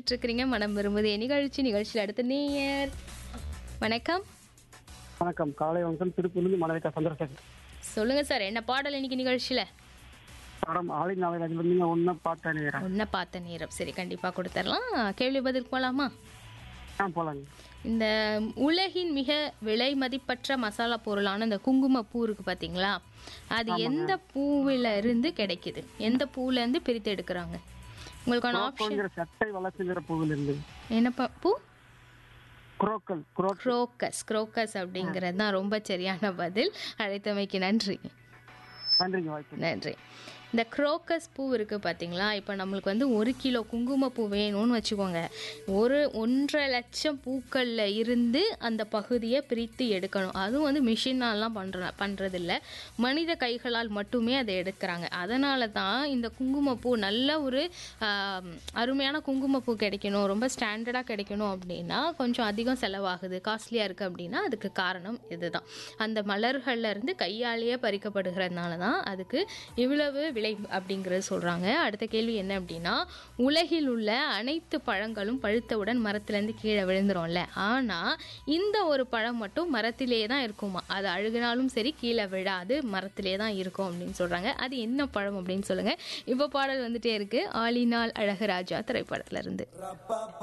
கேட்டுட்டு இருக்கிறீங்க மனம் விரும்புதே நிகழ்ச்சி நிகழ்ச்சியில் அடுத்த நேயர் வணக்கம் வணக்கம் காலை வணக்கம் திருப்பூர்லேருந்து மலைக்கா சந்திரசேகர் சொல்லுங்க சார் என்ன பாடல் இன்னைக்கு நிகழ்ச்சியில மேடம் ஆலை நாளையில நீங்க ஒன்னும் பார்த்தேன் ஒன்றை பார்த்த நேரம் சரி கண்டிப்பாக கொடுத்துடலாம் கேள்வி பதில் போகலாமா ஆ போலாங்க இந்த உலகின் மிக விலை மதிப்பற்ற மசாலா பொருளான இந்த குங்குமப்பூ இருக்கு பார்த்தீங்களா அது எந்த பூவில இருந்து கிடைக்குது எந்த பூல இருந்து பிரித்து எடுக்கிறாங்க உங்களுக்கான ஆப்ஷன் குரோக்கோங்கிற சட்டை வளர்ச்சிங்கிற பூவில் இருந்து என்னப்பா பூ குரோக்கல் குரோ குரோக்கஸ் குரோக்கஸ் அப்படிங்கிறது தான் ரொம்ப சரியான பதில் அழைத்தமைக்கு நன்றி நன்றிங்க வாய்ப்பு நன்றி இந்த குரோக்கஸ் பூ இருக்குது பார்த்தீங்களா இப்போ நம்மளுக்கு வந்து ஒரு கிலோ குங்குமப்பூ வேணும்னு வச்சுக்கோங்க ஒரு ஒன்றரை லட்சம் பூக்களில் இருந்து அந்த பகுதியை பிரித்து எடுக்கணும் அதுவும் வந்து மிஷினாலாம் பண்ணுற பண்ணுறதில்ல மனித கைகளால் மட்டுமே அதை எடுக்கிறாங்க அதனால தான் இந்த குங்குமப்பூ நல்ல ஒரு ஆம், அருமையான குங்குமப்பூ கிடைக்கணும் ரொம்ப ஸ்டாண்டர்டாக கிடைக்கணும் அப்படின்னா கொஞ்சம் அதிகம் செலவாகுது காஸ்ட்லியாக இருக்குது அப்படின்னா அதுக்கு காரணம் இதுதான் அந்த மலர்கள்ல இருந்து கையாலேயே பறிக்கப்படுகிறதுனால தான் அதுக்கு இவ்வளவு விலை அப்படிங்கிறது சொல்கிறாங்க அடுத்த கேள்வி என்ன அப்படின்னா உலகில் உள்ள அனைத்து பழங்களும் பழுத்தவுடன் மரத்துலேருந்து கீழே விழுந்துரும்ல ஆனால் இந்த ஒரு பழம் மட்டும் மரத்திலே தான் இருக்குமா அது அழுகினாலும் சரி கீழே விழாது மரத்திலே தான் இருக்கும் அப்படின்னு சொல்கிறாங்க அது என்ன பழம் அப்படின்னு சொல்லுங்கள் இப்போ பாடல் வந்துட்டே இருக்கு ஆலினால் அழகராஜா திரைப்படத்துல இருந்து